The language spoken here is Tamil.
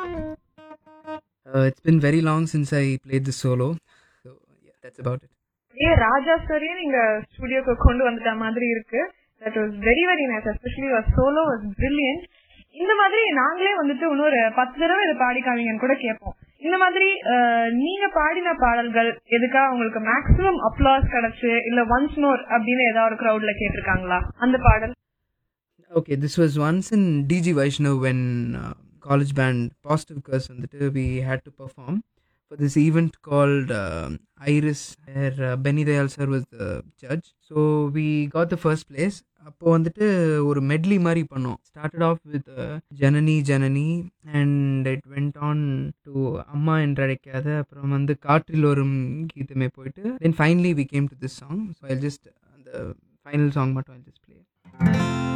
Uh, it's been very long since I played the solo. So, yeah, that's about it. ஏ ராஜா ஸ்டோரியை நீங்க ஸ்டுடியோக்கு கொண்டு வந்துட்ட மாதிரி இருக்கு that was very very nice especially solo was brilliant இந்த மாதிரி நாங்களே வந்துட்டு இன்னொரு பத்து தடவை இதை பாடி காமிங்கன்னு கூட கேட்போம் இந்த மாதிரி அஹ், நீங்க பாடின பாடல்கள் எதுக்கா உங்களுக்கு மேக்ஸிமம் அப்ளாஸ் கிடைச்சு இல்ல ஒன்ஸ் மோர் அப்படின்னு ஏதாவது ஒரு கிரௌட்ல கேட்டிருக்காங்களா அந்த பாடல் Okay, this was once in DG Vaishnav when uh, college band Positive Curse வந்துட்டு we had to perform for this event called uh, Iris where uh, Benny Dayal sir was the judge. So we got the first place. அப்போ வந்துட்டு ஒரு மெட்லி மாதிரி பண்ணோம் started off with Janani Janani and it went on to அம்மா என்றழைக்காத அப்புறம் வந்து காற்றில் வரும் கீதமே போயிட்டு then finally we came to this song so I just அந்த ஃபைனல் சாங் மட்டும் ஐ ஜஸ்ட் ப்ளே